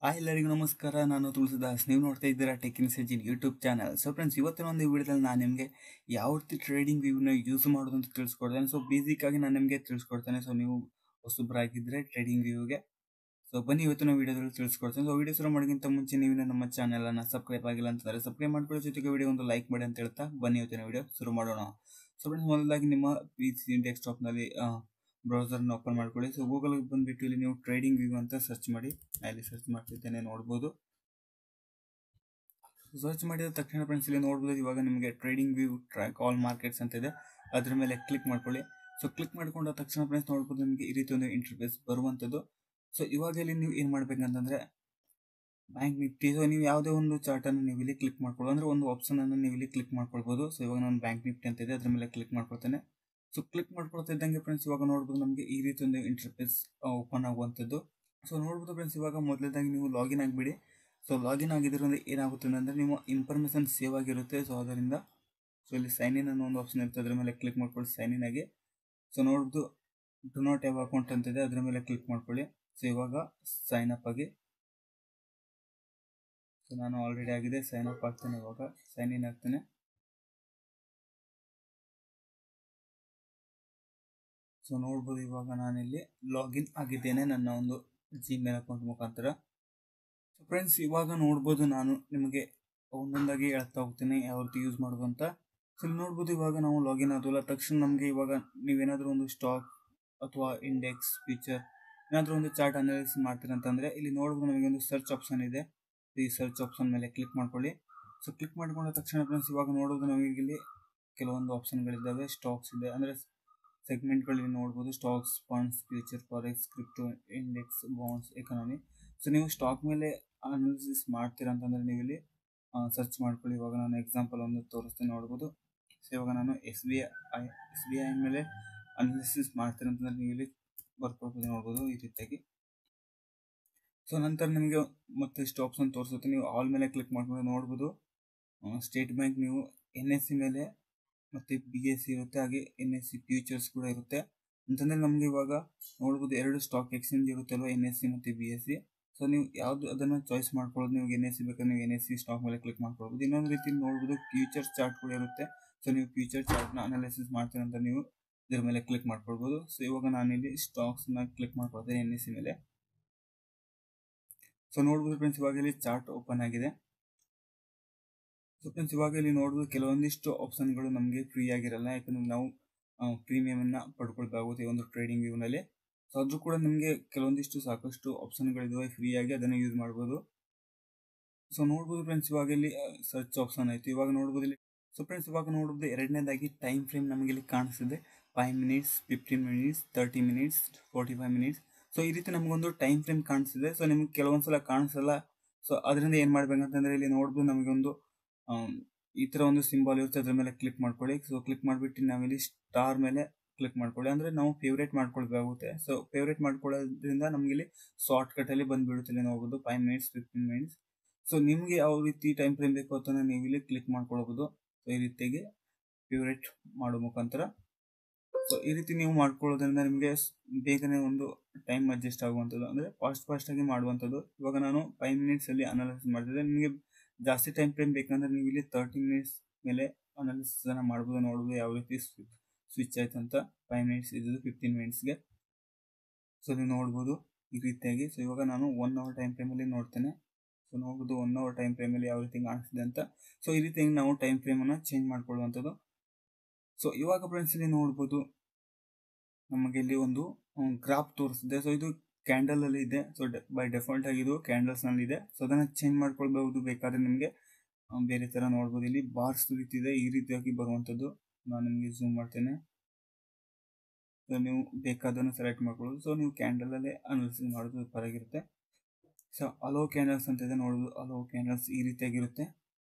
hi ಎಲ್ಲರಿಗೂ ನಮಸ್ಕಾರ ನಾನು ತುಳಸಿದಾಸ್ ನೀವು ನೋಡ್ತಾ ಇದ್ದೀರಾ ಟೆಕ್ ಇನ್ ಸೆಜಿನ್ ಯೂಟ್ಯೂಬ್ ಚಾನಲ್ ಸೊ ಫ್ರೆಂಡ್ಸ್ ಇವತ್ತಿನ ಒಂದು ವಿಡಿಯೋದಲ್ಲಿ ನಾನು ನಿಮಗೆ ಯಾವ ರೀತಿ ಟ್ರೇಡಿಂಗ್ ವ್ಯೂನ ಯೂಸ್ ಮಾಡೋದು ಅಂತ ತಿಳಿಸ್ಕೊಡ್ತೇನೆ ಸೊ ಬೇಸಿಕ್ ಆಗಿ ನಾನು ನಿಮಗೆ ತಿಳಿಸ್ಕೊಡ್ತೇನೆ ಸೊ ನೀವು ಹೊಸಬ್ರಾಗಿದ್ದರೆ ಟ್ರೇಡಿಂಗ್ ವ್ಯೂಗೆ ಸೊ ಬನ್ನಿ ಇವತ್ತಿನ ವಿಡಿಯೋದಲ್ಲಿ ತಿಳಿಸ್ಕೊಡ್ತೇನೆ ಸೊ ವಿಡಿಯೋ ಶುರು ಮಾಡೋಕ್ಕಿಂತ ಮುಂಚೆ ನೀವು ನಮ್ಮ ಚಾನಲನ್ನು ಸಬ್ಸ್ಕ್ರೈಬ್ ಆಗಿಲ್ಲ ಅಂತಂದರೆ ಸಬ್ಸ್ಕ್ರೈಬ್ ಮಾಡ್ಕೊಳ್ಳೋ ಜೊತೆಗೆ ವಿಡಿಯೋ ಒಂದು ಲೈಕ್ ಮಾಡಿ ಅಂತ ಹೇಳ್ತಾ ಬನ್ನಿ ಇವತ್ತಿನ ವಿಡಿಯೋ ಶುರು ಮಾಡೋಣ ಸೊ ಫ್ರೆಂಡ್ಸ್ ಮೊದಲಾಗಿ ನಿಮ್ಮ ಪಿ ಸಿ ಡೆಸ್ಕ್ಟಾಪ್ನಲ್ಲಿ ಬ್ರೌಸರ್ನ ಓಪನ್ ಮಾಡ್ಕೊಳ್ಳಿ ಸೊ ಗೂಗಲ್ಗೆ ಬಂದುಬಿಟ್ಟು ಇಲ್ಲಿ ನೀವು ಟ್ರೇಡಿಂಗ್ ವ್ಯೂ ಅಂತ ಸರ್ಚ್ ಮಾಡಿ ನಾನು ಇಲ್ಲಿ ಸರ್ಚ್ ಮಾಡ್ತಿದ್ದೇನೆ ನೋಡ್ಬೋದು ಸರ್ಚ್ ಮಾಡಿದ ತಕ್ಷಣ ಫ್ರೆಂಡ್ಸ್ ಇಲ್ಲಿ ನೋಡ್ಬೋದು ಇವಾಗ ನಿಮಗೆ trading view track all markets ಅಂತ ಇದೆ ಅದ್ರ ಮೇಲೆ ಕ್ಲಿಕ್ ಮಾಡ್ಕೊಳ್ಳಿ ಸೊ ಕ್ಲಿಕ್ ಮಾಡ್ಕೊಂಡ ತಕ್ಷಣ ಫ್ರೆಂಡ್ಸ್ ನೋಡ್ಬೋದು ನಿಮಗೆ ಈ ರೀತಿ ಒಂದು ಇಂಟರ್ಫೇಸ್ ಬರುವಂಥದ್ದು ಸೊ ಇವಾಗ ಇಲ್ಲಿ ನೀವು ಏನು ಮಾಡ್ಬೇಕಂತಂದರೆ ಬ್ಯಾಂಕ್ ನಿಫ್ಟಿ ಸೊ ನೀವು ಯಾವುದೇ ಒಂದು ಚಾರ್ಟನ್ನು ನೀವು ಇಲ್ಲಿ ಕ್ಲಿಕ್ ಮಾಡ್ಕೊಳ್ಳೋ ಅಂದರೆ ಒಂದು ಆಪ್ಷನನ್ನು ನೀವು ಇಲ್ಲಿ ಕ್ಲಿಕ್ ಮಾಡ್ಕೊಳ್ಬೋದು ಸೊ ಇವಾಗ ನಾನು ಬ್ಯಾಂಕ್ ನಿಫ್ಟಿ ಅಂತ ಇದೆ ಅದ್ರ ಮೇಲೆ ಕ್ಲಿಕ್ ಮಾಡ್ಕೊಳ್ತೇನೆ ಸೊ ಕ್ಲಿಕ್ ಮಾಡ್ಕೊಳ್ತಾ ಇದ್ದಂಗೆ ಫ್ರೆಂಡ್ಸ್ ಇವಾಗ ನೋಡ್ಬೋದು ನಮಗೆ ಈ ರೀತಿ ಒಂದು ಇಂಟರ್ಫೇಸ್ ಓಪನ್ ಆಗುವಂಥದ್ದು ಸೊ ನೋಡ್ಬೋದು ಫ್ರೆಂಡ್ಸ್ ಇವಾಗ ಮೊದಲನೇದಾಗಿ ನೀವು ಲಾಗಿನ್ ಆಗಿಬಿಡಿ ಸೊ ಲಾಗಿನ್ ಆಗಿದ್ರಿಂದ ಏನಾಗುತ್ತೆ ಅಂದರೆ ನಿಮ್ಮ ಇನ್ಫಾರ್ಮೇಷನ್ ಸೇವ್ ಆಗಿರುತ್ತೆ ಸೊ ಅದರಿಂದ ಸೊ ಇಲ್ಲಿ ಸೈನ್ ಇನ್ ಅನ್ನೋ ಒಂದು ಆಪ್ಷನ್ ಇರುತ್ತೆ ಅದ್ರ ಮೇಲೆ ಕ್ಲಿಕ್ ಮಾಡ್ಕೊಳ್ಳಿ ಸೈನ್ ಇನ್ ಆಗಿ ಸೊ ನೋಡ್ಬೋದು ಡು ನಾಟ್ ಹ್ಯಾವ್ ಅಕೌಂಟ್ ಅಂತಿದೆ ಅದ್ರ ಮೇಲೆ ಕ್ಲಿಕ್ ಮಾಡ್ಕೊಳ್ಳಿ ಸೊ ಇವಾಗ ಸೈನ್ ಅಪ್ ಆಗಿ ಸೊ ನಾನು ಆಲ್ರೆಡಿ ಆಗಿದೆ ಸೈನ್ ಅಪ್ ಆಗ್ತೇನೆ ಇವಾಗ ಸೈನ್ ಇನ್ ಆಗ್ತೇನೆ ಸೊ ನೋಡ್ಬೋದು ಇವಾಗ ನಾನಿಲ್ಲಿ ಲಾಗಿನ್ ಆಗಿದ್ದೇನೆ ನನ್ನ ಒಂದು ಜಿಮೇಲ್ ಅಕೌಂಟ್ ಮುಖಾಂತರ ಸೊ ಫ್ರೆಂಡ್ಸ್ ಇವಾಗ ನೋಡ್ಬೋದು ನಾನು ನಿಮಗೆ ಒಂದೊಂದಾಗಿ ಹೇಳ್ತಾ ಹೋಗ್ತೀನಿ ಯಾವ ರೀತಿ ಯೂಸ್ ಮಾಡೋದು ಅಂತ ಸೊ ಇಲ್ಲಿ ನೋಡ್ಬೋದು ಇವಾಗ ನಾವು ಲಾಗಿನ್ ಆದವಲ್ಲ ತಕ್ಷಣ ನಮಗೆ ಇವಾಗ ನೀವೇನಾದರೂ ಒಂದು ಸ್ಟಾಕ್ ಅಥವಾ ಇಂಡೆಕ್ಸ್ ಫ್ಯೂಚರ್ ಏನಾದರೂ ಒಂದು ಚಾರ್ಟ್ ಅನಾಲಿಸಿಸ್ ಮಾಡ್ತೀರ ಅಂತಂದರೆ ಇಲ್ಲಿ ನೋಡ್ಬೋದು ನಮಗೆ ಒಂದು ಸರ್ಚ್ ಆಪ್ಷನ್ ಇದೆ ಈ ಸರ್ಚ್ ಆಪ್ಷನ್ ಮೇಲೆ ಕ್ಲಿಕ್ ಮಾಡ್ಕೊಳ್ಳಿ ಸೊ ಕ್ಲಿಕ್ ಮಾಡ್ಕೊಂಡ ತಕ್ಷಣ ಫ್ರೆಂಡ್ಸ್ ಇವಾಗ ನೋಡೋದು ನಮಗೆ ಇಲ್ಲಿ ಕೆಲವೊಂದು ಆಪ್ಷನ್ಗಳಿದ್ದಾವೆ ಸ್ಟಾಕ್ಸ್ ಇದೆ ಅಂದರೆ ಸೆಗ್ಮೆಂಟ್ಗಳಲ್ಲಿ ನೋಡ್ಬೋದು stocks funds future forex crypto index bonds economy so ನೀವು ಸ್ಟಾಕ್ ಮೇಲೆ ಅನಾಲಿಸಿಸ್ ಮಾಡ್ತೀರಾ ಅಂತಂದರೆ ನೀವು ಇಲ್ಲಿ ಸರ್ಚ್ ಮಾಡ್ಕೊಳ್ಳಿ ಇವಾಗ ನಾನು ಎಕ್ಸಾಂಪಲ್ ಒಂದು ತೋರಿಸ್ತೀನಿ ನೋಡ್ಬೋದು ಸೊ ಇವಾಗ ನಾನು S B I S B I ಮೇಲೆ ಅನಾಲಿಸಿಸ್ ಮಾಡ್ತೀರ ಅಂತಂದರೆ ನೀವು ಇಲ್ಲಿ ಬರ್ಕೊಳ್ಬೋದು ನೋಡ್ಬೋದು ಈ ರೀತಿಯಾಗಿ ಸೊ ನಂತರ ನಿಮಗೆ ಮತ್ತೆ ಇಷ್ಟು ಆಪ್ಷನ್ ತೋರಿಸುತ್ತೆ ನೀವು ಆಲ್ ಮೇಲೆ ಕ್ಲಿಕ್ ಮಾಡ್ಕೊಂಡು ನೋಡ್ಬೋದು ಸ್ಟೇಟ್ ಬ್ಯಾಂಕ್ ನೀವು ಎನ್ ಎಸ್ ಸಿ ಮೇಲೆ ಮತ್ತು ಬಿ ಎಸ್ ಸಿ ಇರುತ್ತೆ ಹಾಗೆ ಎನ್ ಎಸ್ ಸಿ ಫ್ಯೂಚರ್ಸ್ ಕೂಡ ಇರುತ್ತೆ ಅಂತಂದರೆ ನಮಗೆ ಇವಾಗ ನೋಡ್ಬೋದು ಎರಡು ಸ್ಟಾಕ್ ಎಕ್ಸ್ಚೇಂಜ್ ಇರುತ್ತೆ ಅಲ್ವಾ ಎನ್ ಎಸ್ ಸಿ ಮತ್ತು ಬಿ ಎಸ್ ಸಿ ಸೊ ನೀವು ಯಾವುದು ಅದನ್ನು ಚಾಯ್ಸ್ ಮಾಡ್ಕೊಳ್ಳೋದು ನೀವು ಎನ್ ಎಸ್ ಸಿ ಬೇಕಾದ್ರೆ ನೀವು ಎನ್ ಎಸ್ ಸಿ ಸ್ಟಾಕ್ ಮೇಲೆ ಕ್ಲಿಕ್ ಮಾಡ್ಕೊಳ್ಬೋದು ಇನ್ನೊಂದು ರೀತಿ ನೋಡ್ಬೋದು ಫ್ಯೂಚರ್ಸ್ ಚಾರ್ಟ್ ಕೂಡ ಇರುತ್ತೆ ಸೊ ನೀವು ಫ್ಯೂಚರ್ ಚಾರ್ಟ್ನ ಅನಾಲಿಸಿಸ್ ಮಾಡ್ತೀರ ಅಂತ ನೀವು ಇದ್ರ ಮೇಲೆ ಕ್ಲಿಕ್ ಮಾಡ್ಕೊಳ್ಬೋದು ಸೊ ಇವಾಗ ನಾನಿಲ್ಲಿ ಸ್ಟಾಕ್ಸ್ನ ಕ್ಲಿಕ್ ಮಾಡ್ಕೊಳ್ತೇನೆ ಎನ್ ಎಸ್ ಸಿ ಮೇಲೆ ಸೊ ನೋಡ್ಬೋದು ಫ್ರೆಂಡ್ಸ್ ಇವಾಗ ಇಲ್ಲಿ ಚಾರ್ಟ್ ಓಪನ್ ಆಗಿದೆ ಸೊ ಫ್ರೆಂಡ್ಸ್ ಇವಾಗ ಇಲ್ಲಿ ನೋಡ್ಬೋದು ಕೆಲವೊಂದಿಷ್ಟು ಆಪ್ಷನ್ಗಳು ನಮಗೆ ಫ್ರೀ ಆಗಿರಲ್ಲ ಯಾಕಂದ್ರೆ ನಾವು ಪ್ರೀಮಿಯಮನ್ನು ಪಡ್ಕೊಳ್ಬೇಕಾಗುತ್ತೆ ಈ ಒಂದು ಟ್ರೇಡಿಂಗ್ ವ್ಯೂನಲ್ಲಿ ಸೊ ಅದು ಕೂಡ ನಿಮಗೆ ಕೆಲವೊಂದಿಷ್ಟು ಸಾಕಷ್ಟು ಆಪ್ಷನ್ಗಳಿದಾವೆ ಫ್ರೀ ಆಗಿ ಅದನ್ನು ಯೂಸ್ ಮಾಡ್ಬೋದು ಸೊ ನೋಡ್ಬೋದು ಫ್ರೆಂಡ್ಸ್ ಇವಾಗ ಇಲ್ಲಿ ಸರ್ಚ್ ಆಪ್ಷನ್ ಆಯಿತು ಇವಾಗ ನೋಡ್ಬೋದು ಇಲ್ಲಿ ಸೊ ಫ್ರೆಂಡ್ಸ್ ಇವಾಗ ನೋಡ್ಬೋದು ಎರಡನೇದಾಗಿ ಟೈಮ್ ಫ್ರೇಮ್ ನಮಗೆ ಇಲ್ಲಿ ಕಾಣಿಸ್ತಿದೆ five minutes fifteen minutes thirty minutes forty five minutes so ಈ ರೀತಿ ನಮಗೊಂದು ಟೈಮ್ ಫ್ರೇಮ್ ಕಾಣಿಸ್ತಿದೆ ಸೊ ನಿಮ್ಗೆ ಕೆಲವೊಂದ್ಸಲ ಕಾಣಿಸಲ್ಲ ಸೊ ಅದರಿಂದ ಏನು ಮಾಡ್ಬೇಕಂತಂದರೆ ಇಲ್ಲಿ ನೋಡ್ಬೋದು ನಮಗೊಂದು ಈ ಥರ ಒಂದು ಸಿಂಬಾಲ್ ಇರುತ್ತೆ ಅದ್ರ ಮೇಲೆ ಕ್ಲಿಕ್ ಮಾಡ್ಕೊಳ್ಳಿ ಸೊ ಕ್ಲಿಕ್ ಮಾಡಿಬಿಟ್ಟು ನಾವಿಲ್ಲಿ ಸ್ಟಾರ್ ಮೇಲೆ ಕ್ಲಿಕ್ ಮಾಡ್ಕೊಳ್ಳಿ ಅಂದರೆ ನಾವು ಫೇವ್ರೇಟ್ ಮಾಡ್ಕೊಳ್ಬೇಕಾಗುತ್ತೆ ಸೊ ಫೇವ್ರೇಟ್ ಮಾಡ್ಕೊಳ್ಳೋದ್ರಿಂದ ನಮಗೆ ಇಲ್ಲಿ ಶಾರ್ಟ್ ಕಟಲ್ಲಿ ಬಂದುಬಿಡುತ್ತೆ ಇಲ್ಲಿ ನೋಡ್ಬೋದು five minutes fifteen minutes so ನಿಮಗೆ ಯಾವ ರೀತಿ ಟೈಮ್ ಫ್ರೇಮ್ ಬೇಕು ಅಂತ ನೀವು ಇಲ್ಲಿ ಕ್ಲಿಕ್ ಮಾಡ್ಕೊಳ್ಬೋದು ಸೊ ಈ ರೀತಿಯಾಗಿ ಫೇವ್ರೇಟ್ ಮಾಡೋ ಮುಖಾಂತರ ಸೊ ಈ ರೀತಿ ನೀವು ಮಾಡ್ಕೊಳ್ಳೋದ್ರಿಂದ ನಿಮಗೆ ಬೇಗನೆ ಒಂದು ಟೈಮ್ ಅಡ್ಜಸ್ಟ್ ಆಗುವಂಥದ್ದು ಅಂದರೆ ಫಾಸ್ಟ್ ಫಾಸ್ಟಾಗಿ ಮಾಡುವಂಥದ್ದು ಇವಾಗ ನಾನು ಫೈವ್ ಮಿನಿಟ್ಸಲ್ಲಿ ಅನಾಲಿಸಿಸ್ ಮಾಡ್ತಿದ್ದೆ ನಿಮಗೆ ಜಾಸ್ತಿ ಟೈಮ್ ಫ್ರೇಮ್ ಬೇಕಂದ್ರೆ ನೀವು ಇಲ್ಲಿ ತರ್ಟಿ ಮಿನಿಟ್ಸ್ ಮೇಲೆ ಅನಾಲಿಸಿಸನ್ನು ಮಾಡ್ಬೋದು ನೋಡ್ಬೋದು ಯಾವ ರೀತಿ ಸ್ವಿಚ್ ಆಯ್ತು ಅಂತ ಫೈವ್ ಮಿನಿಟ್ಸ್ ಇದ್ದು ಫಿಫ್ಟೀನ್ ಮಿನಿಟ್ಸ್ಗೆ ಸೊ ನೀವು ನೋಡ್ಬೋದು ಈ ರೀತಿಯಾಗಿ ಸೊ ಇವಾಗ ನಾನು ಒನ್ ಅವರ್ ಟೈಮ್ ಫ್ರೇಮಲ್ಲಿ ನೋಡ್ತೇನೆ ಸೊ ನೋಡ್ಬೋದು ಒನ್ ಅವರ್ ಟೈಮ್ ಫ್ರೇಮಲ್ಲಿ ಯಾವ ರೀತಿ ಕಾಣಿಸ್ತಿದೆ ಅಂತ ಸೊ ಈ ರೀತಿಯಾಗಿ ನಾವು ಟೈಮ್ ಫ್ರೇಮನ್ನು ಚೇಂಜ್ ಮಾಡ್ಕೊಳ್ಳುವಂಥದ್ದು ಸೊ ಇವಾಗ ಫ್ರೆಂಡ್ಸ್ ಇಲ್ಲಿ ನೋಡ್ಬೋದು ನಮಗೆ ಇಲ್ಲಿ ಒಂದು ಗ್ರಾಫ್ ತೋರಿಸ್ತಿದೆ ಸೊ ಇದು ಕ್ಯಾಂಡಲಲ್ಲಿ ಇದೆ ಸೊ ಬೈ ಡೆಫಾಲ್ಟ್ ಆಗಿ ಇದು ಕ್ಯಾಂಡಲ್ಸ್ನಲ್ಲಿ ಇದೆ ಸೊ ಅದನ್ನು ಚೇಂಜ್ ಮಾಡ್ಕೊಳ್ಬಹುದು ಬೇಕಾದರೆ ನಿಮಗೆ ಬೇರೆ ಥರ ನೋಡ್ಬೋದು ಇಲ್ಲಿ ಬಾರ್ಸ್ ರೀತಿ ಇದೆ ಈ ರೀತಿಯಾಗಿ ಬರುವಂಥದ್ದು ನಾನು ನಿಮಗೆ ಝೂಮ್ ಮಾಡ್ತೇನೆ ಸೊ ನೀವು ಬೇಕಾದನ್ನು ಸೆಲೆಕ್ಟ್ ಮಾಡ್ಕೊಳ್ಳೋದು ಸೊ ನೀವು ಕ್ಯಾಂಡಲಲ್ಲೇ ಅನಾಲಿಸಿಸ್ ಮಾಡೋದು ಪರವಾಗಿರುತ್ತೆ ಸೊ ಅಲೋ ಕ್ಯಾಂಡಲ್ಸ್ ಅಂತ ಇದೆ ನೋಡೋದು ಅಲೋ ಕ್ಯಾಂಡಲ್ಸ್ ಈ ರೀತಿಯಾಗಿರುತ್ತೆ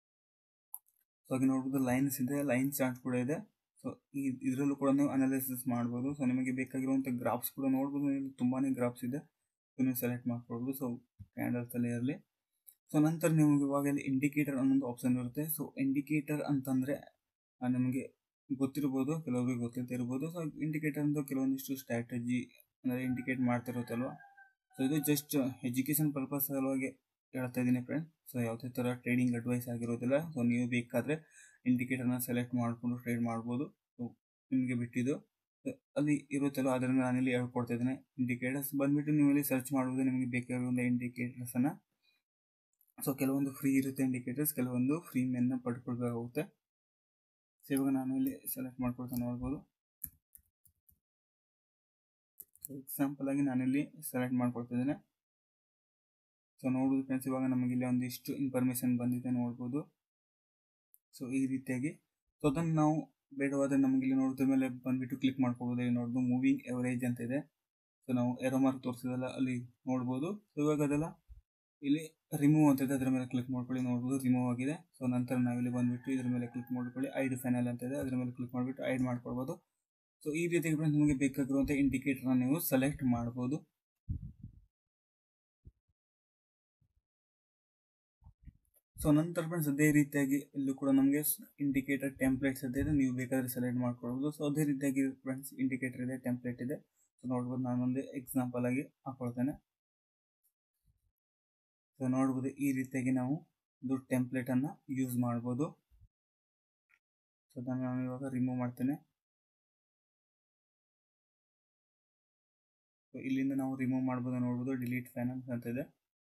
ಸೊ ಹಾಗೆ ನೋಡ್ಬೋದು ಲೈನ್ಸ್ ಇದೆ ಲೈನ್ ಚಾರ್ಟ್ ಕೂಡ ಇದೆ ಸೊ ಈ ಇದರಲ್ಲೂ ಕೂಡ ನೀವು ಅನಾಲಿಸಿಸ್ ಮಾಡ್ಬೋದು ಸೊ ನಿಮಗೆ ಬೇಕಾಗಿರುವಂಥ ಗ್ರಾಫ್ಸ್ ಕೂಡ ನೋಡ್ಬೋದು ಇಲ್ಲಿ ತುಂಬಾ ಗ್ರಾಫ್ಸ್ ಇದೆ ಸೊ ನೀವು ಸೆಲೆಕ್ಟ್ ಮಾಡ್ಕೊಳ್ಬೋದು ಸೊ ಕ್ಯಾಂಡಲ್ಸಲ್ಲಿ ಇರಲಿ ಸೊ ನಂತರ ನಿಮಗೆ ಇವಾಗ ಇಲ್ಲಿ ಇಂಡಿಕೇಟರ್ ಅನ್ನೊಂದು ಆಪ್ಷನ್ ಇರುತ್ತೆ ಸೊ ಇಂಡಿಕೇಟರ್ ಅಂತಂದರೆ ನಿಮಗೆ ಗೊತ್ತಿರ್ಬೋದು ಕೆಲವರಿಗೆ ಗೊತ್ತಿಲ್ಲದೆ ಇರ್ಬೋದು ಸೊ ಇಂಡಿಕೇಟರ್ ಅಂತ ಕೆಲವೊಂದಿಷ್ಟು ಸ್ಟ್ರಾಟಜಿ ಅಂದರೆ ಇಂಡಿಕೇಟ್ ಮಾಡ್ತಿರುತ್ತಲ್ವ ಸೊ ಇದು ಜಸ್ಟ್ ಎಜುಕೇಷನ್ ಪರ್ಪಸ್ ಸಲುವಾಗಿ ಹೇಳ್ತಾ ಇದ್ದೀನಿ ಫ್ರೆಂಡ್ ಸೊ ಯಾವುದೇ ಥರ ಟ್ರೇಡಿಂಗ್ ಅಡ್ವೈಸ್ ಆಗಿರೋದಿಲ್ಲ ಸೊ ನೀವು ಬೇಕಾದರೆ ಇಂಡಿಕೇಟರ್ನ ಸೆಲೆಕ್ಟ್ ಮಾಡಿಕೊಂಡು ಟ್ರೇಡ್ ಮಾಡ್ಬೋದು ಸೊ ನಿಮಗೆ ಬಿಟ್ಟಿದ್ದು So, ಅಲ್ಲಿ ಇರುತ್ತಲ್ಲ ಅದರಿಂದ ನಾನಿಲ್ಲಿ ಹೇಳ್ಕೊಡ್ತಾ ಇದ್ದೇನೆ ಇಂಡಿಕೇಟರ್ಸ್ ಬಂದ್ಬಿಟ್ಟು ನೀವು ಇಲ್ಲಿ ಸರ್ಚ್ ಮಾಡುವುದು ನಿಮಗೆ ಬೇಕಾಗಿರುವಂಥ ಇಂಡಿಕೇಟರ್ಸನ್ನು ಸೊ ಕೆಲವೊಂದು ಫ್ರೀ ಇರುತ್ತೆ ಇಂಡಿಕೇಟರ್ಸ್ ಕೆಲವೊಂದು ಫ್ರೀ ಮೆನ್ನ ಪಡ್ಕೊಳ್ಬೇಕಾಗುತ್ತೆ ಸೊ ಇವಾಗ ನಾನು ಇಲ್ಲಿ ಸೆಲೆಕ್ಟ್ ಮಾಡ್ಕೊಳ್ತಾ ನೋಡ್ಬೋದು ಸೊ ಎಕ್ಸಾಂಪಲ್ ಆಗಿ ನಾನಿಲ್ಲಿ ಸೆಲೆಕ್ಟ್ ಮಾಡ್ಕೊಳ್ತಿದ್ದೇನೆ ಸೊ ನೋಡೋದು ಫ್ರೆಂಡ್ಸ್ ಇವಾಗ ನಮಗೆ ಇಲ್ಲಿ ಒಂದಿಷ್ಟು ಇನ್ಫಾರ್ಮೇಷನ್ ಬಂದಿದೆ ನೋಡ್ಬೋದು ಸೊ ಈ ರೀತಿಯಾಗಿ ಸೊ ಅದನ್ನು ನಾವು ಬೇಡವಾದರೆ ನಮಗೆ ಇಲ್ಲಿ ನೋಡಿದ ಮೇಲೆ ಬಂದ್ಬಿಟ್ಟು ಕ್ಲಿಕ್ ಮಾಡ್ಕೊಬೋದು ಇಲ್ಲಿ ನೋಡ್ಬೋದು ಮೂವಿಂಗ್ ಎವರೇಜ್ ಅಂತ ಇದೆ ಸೊ ನಾವು ಎರೋ ಮಾರ್ಕ್ ತೋರಿಸಿದಲ್ಲ ಅಲ್ಲಿ ನೋಡ್ಬೋದು ಸೊ ಇವಾಗ ಅದೆಲ್ಲ ಇಲ್ಲಿ ರಿಮೂವ್ ಅಂತ ಇದೆ ಅದರ ಮೇಲೆ ಕ್ಲಿಕ್ ಮಾಡ್ಕೊಳ್ಳಿ ನೋಡ್ಬೋದು ರಿಮೂವ್ ಆಗಿದೆ ಸೊ ನಂತರ ನಾವಿಲ್ಲಿ ಬಂದ್ಬಿಟ್ಟು ಇದ್ರ ಮೇಲೆ ಕ್ಲಿಕ್ ಮಾಡ್ಕೊಳ್ಳಿ ಐಡ್ ಫೈನಲ್ ಅಂತ ಇದೆ ಅದರ ಮೇಲೆ ಕ್ಲಿಕ್ ಮಾಡಿಬಿಟ್ಟು ಐಡ್ ಮಾಡ್ಕೊಳ್ಬೋದು ಸೊ ಈ ರೀತಿಯಾಗಿ ಫ್ರೆಂಡ್ಸ್ ನಿಮಗೆ ಬೇಕಾಗಿರುವಂಥ ಇಂಡಿಕೇಟರ್ನ ನೀವು ಸೆಲೆಕ್ಟ್ ಮಾಡ್ಬೋದು ಸೊ ನಂತರ ಫ್ರೆಂಡ್ಸ್ ಅದೇ ರೀತಿಯಾಗಿ ಇಲ್ಲೂ ಕೂಡ ನಮಗೆ ಇಂಡಿಕೇಟರ್ ಟೆಂಪ್ಲೇಟ್ಸ್ ಅಂತ ಇದೆ ನೀವು ಬೇಕಾದರೆ ಸೆಲೆಕ್ಟ್ ಮಾಡ್ಕೊಳ್ಬೋದು ಸೊ ಅದೇ ರೀತಿಯಾಗಿ ಫ್ರೆಂಡ್ಸ್ ಇಂಡಿಕೇಟರ್ ಇದೆ ಟೆಂಪ್ಲೇಟ್ ಇದೆ ಸೊ ನೋಡ್ಬೋದು ನಾನೊಂದು ಎಕ್ಸಾಂಪಲ್ ಆಗಿ ಹಾಕೊಳ್ತೇನೆ ಸೊ ನೋಡ್ಬೋದು ಈ ರೀತಿಯಾಗಿ ನಾವು ಒಂದು ಟೆಂಪ್ಲೇಟನ್ನು ಯೂಸ್ ಮಾಡ್ಬೋದು ಸೊ ಅದನ್ನು ನಾನು ಇವಾಗ ರಿಮೂವ್ ಮಾಡ್ತೇನೆ ಸೊ ಇಲ್ಲಿಂದ ನಾವು ರಿಮೂವ್ ಮಾಡ್ಬೋದು ನೋಡ್ಬೋದು ಡಿಲೀಟ್ ಫೈನಾನ್ಸ್ ಅಂತ ಇದೆ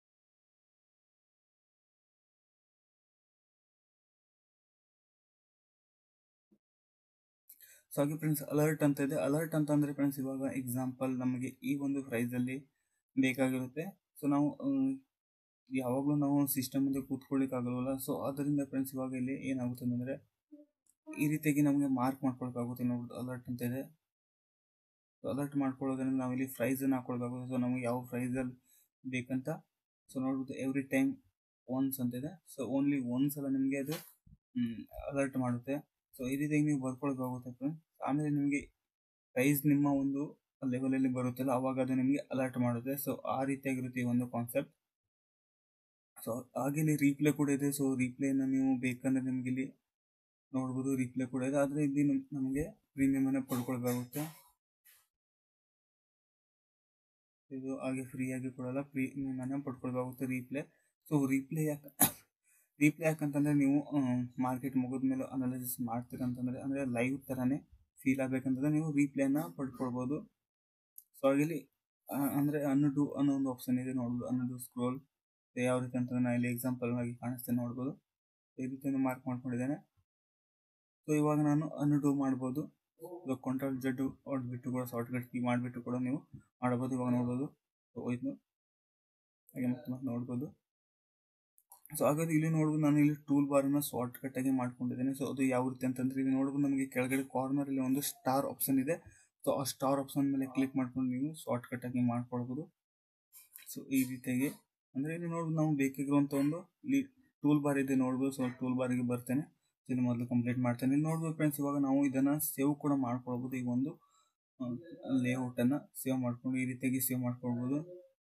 ಸೊ ಹಾಗೆ ಫ್ರೆಂಡ್ಸ್ ಅಲರ್ಟ್ ಅಂತ ಇದೆ ಅಲರ್ಟ್ ಅಂತ ಅಂದರೆ ಫ್ರೆಂಡ್ಸ್ ಇವಾಗ ಎಕ್ಸಾಂಪಲ್ ನಮಗೆ ಈ ಒಂದು ಪ್ರೈಸಲ್ಲಿ ಬೇಕಾಗಿರುತ್ತೆ ಸೊ ನಾವು ಯಾವಾಗಲೂ ನಾವು ಸಿಸ್ಟಮ್ ಮುಂದೆ ಕೂತ್ಕೊಳ್ಳಿಕ್ಕಾಗಲ್ವಲ್ಲ ಸೊ ಅದರಿಂದ ಫ್ರೆಂಡ್ಸ್ ಇವಾಗ ಇಲ್ಲಿ ಏನಾಗುತ್ತೆ ಅಂದರೆ ಈ ರೀತಿಯಾಗಿ ನಮಗೆ ಮಾರ್ಕ್ ಮಾಡ್ಕೊಳಕ್ಕಾಗುತ್ತೆ ನೋಡ್ಬೋದು ಅಲರ್ಟ್ ಅಂತ ಇದೆ ಸೊ ಅಲರ್ಟ್ ಮಾಡ್ಕೊಳ್ಳೋದ್ರಿಂದ ನಾವು ಇಲ್ಲಿ ಪ್ರೈಸನ್ನು ಹಾಕೊಳ್ಬೇಕಾಗುತ್ತೆ ಸೊ ನಮಗೆ ಯಾವ ಪ್ರೈಸಲ್ಲಿ ಬೇಕಂತ ಸೊ ನೋಡ್ಬೋದು ಎವ್ರಿ ಟೈಮ್ ಒನ್ಸ್ ಅಂತ ಇದೆ ಸೊ ಓನ್ಲಿ ಒನ್ಸ್ ಅಲ್ಲ ನಿಮಗೆ ಅದು ಅಲರ್ಟ್ ಮಾಡುತ್ತೆ ಸೊ ಈ ರೀತಿಯಾಗಿ ನೀವು ಬರ್ಕೊಳ್ಬೇಕಾಗುತ್ತೆ ಫ್ರೆಂಡ್ಸ್ ಆಮೇಲೆ ನಿಮಗೆ ಪ್ರೈಸ್ ನಿಮ್ಮ ಒಂದು ಲೆವೆಲಲ್ಲಿ ಬರುತ್ತಲ್ಲ ಅವಾಗ ಅದು ನಿಮಗೆ ಅಲರ್ಟ್ ಮಾಡುತ್ತೆ ಸೊ ಆ ರೀತಿಯಾಗಿರುತ್ತೆ ಈ ಒಂದು ಕಾನ್ಸೆಪ್ಟ್ ಸೊ ಹಾಗೆ ಇಲ್ಲಿ ರೀಪ್ಲೇ ಕೂಡ ಇದೆ ಸೊ ರೀಪ್ಲೇನ ನೀವು ಬೇಕಂದ್ರೆ ನಿಮಗೆ ಇಲ್ಲಿ ನೋಡ್ಬೋದು ರೀಪ್ಲೇ ಕೂಡ ಇದೆ ಆದರೆ ಇಲ್ಲಿ ನಮಗೆ ಪ್ರೀಮಿಯಮನ್ನು ಪಡ್ಕೊಳ್ಬೇಕಾಗುತ್ತೆ ಇದು ಹಾಗೆ ಫ್ರೀಯಾಗಿ ಕೊಡಲ್ಲ ಪ್ರೀಮಿಯಮನ್ನು ಪಡ್ಕೊಳ್ಬೇಕಾಗುತ್ತೆ ರೀಪ್ಲೇ ಸೊ ರೀಪ್ಲೇ ಯಾಕೆ ರೀಪ್ಲೇ ಯಾಕಂತಂದರೆ ನೀವು ಮಾರ್ಕೆಟ್ ಮುಗಿದ ಮೇಲೆ ಅನಾಲಿಸಿಸ್ ಮಾಡ್ತೀರಂತಂದರೆ ಅಂದರೆ ಲೈವ್ ಥರನೇ ಫೀಲ್ ಆಗಬೇಕಂತಂದರೆ ನೀವು ರೀಪ್ಲೇನ ಪಡ್ಕೊಳ್ಬೋದು ಸೊ ಹಾಗೆ ಅಂದರೆ ಅನ್ನಡು ಅನ್ನೋ ಒಂದು ಆಪ್ಷನ್ ಇದೆ ನೋಡ್ಬೋದು ಅನ್ನಡು ಸ್ಕ್ರೋಲ್ ಯಾವ ರೀತಿ ಅಂತಂದ್ರೆ ನಾನು ಇಲ್ಲಿ ಎಕ್ಸಾಂಪಲ್ ಆಗಿ ಕಾಣಿಸ್ತೇನೆ ನೋಡ್ಬೋದು ಈ ರೀತಿಯನ್ನು ಮಾರ್ಕ್ ಮಾಡ್ಕೊಂಡಿದ್ದೇನೆ ಸೊ ಇವಾಗ ನಾನು ಅನ್ನಡು ಮಾಡ್ಬೋದು ಇವಾಗ ಕಂಟ್ರೋಲ್ ಜಡ್ಡು ಹೊಡೆದ್ಬಿಟ್ಟು ಕೂಡ ಶಾರ್ಟ್ ಕಟ್ ಕೀ ಮಾಡಿಬಿಟ್ಟು ಕೂಡ ನೀವು ಮಾಡ್ಬೋದು ಇವಾಗ ನೋಡ್ಬೋದು ಹೋಯ್ತು ಹಾಗೆ ಮತ್ತೆ ಮತ್ತೆ ನೋಡ್ಬೋದು ಸೊ ಹಾಗಾದ್ರೆ ಇಲ್ಲಿ ನೋಡ್ಬೋದು ನಾನು ಇಲ್ಲಿ ಟೂಲ್ ಬಾರನ್ನು ಶಾರ್ಟ್ ಕಟ್ ಆಗಿ ಮಾಡ್ಕೊಂಡಿದ್ದೇನೆ ಸೊ ಅದು ಯಾವ ರೀತಿ ಅಂತಂದ್ರೆ ಇಲ್ಲಿ ನೋಡ್ಬೋದು ನಮಗೆ ಕೆಳಗಡೆ ಕಾರ್ನರ್ ಇಲ್ಲಿ ಒಂದು ಸ್ಟಾರ್ ಆಪ್ಷನ್ ಇದೆ ಸೊ ಆ ಸ್ಟಾರ್ ಆಪ್ಷನ್ ಮೇಲೆ ಕ್ಲಿಕ್ ಮಾಡ್ಕೊಂಡು ನೀವು ಶಾರ್ಟ್ ಕಟ್ ಆಗಿ ಮಾಡ್ಕೊಳ್ಬೋದು ಸೊ ಈ ರೀತಿಯಾಗಿ ಅಂದರೆ ಇಲ್ಲಿ ನೋಡ್ಬೋದು ನಾವು ಬೇಕಾಗಿರುವಂಥ ಒಂದು ಇಲ್ಲಿ ಟೂಲ್ ಬಾರ್ ಇದೆ ನೋಡ್ಬೋದು ಸೊ ಟೂಲ್ ಬಾರಿಗೆ ಬರ್ತೇನೆ ಇಲ್ಲಿ ಮೊದಲು ಕಂಪ್ಲೀಟ್ ಮಾಡ್ತೇನೆ ಇಲ್ಲಿ ನೋಡ್ಬೋದು ಫ್ರೆಂಡ್ಸ್ ಇವಾಗ ನಾವು ಇದನ್ನು ಸೇವ್ ಕೂಡ ಮಾಡ್ಕೊಳ್ಬೋದು ಈ ಒಂದು ಲೇಔಟನ್ನು ಸೇವ್ ಮಾಡ್ಕೊಂಡು ಈ ರೀತಿಯಾಗಿ ಸೇವ್ ಮಾಡ್ಕೊಳ್ಬೋದು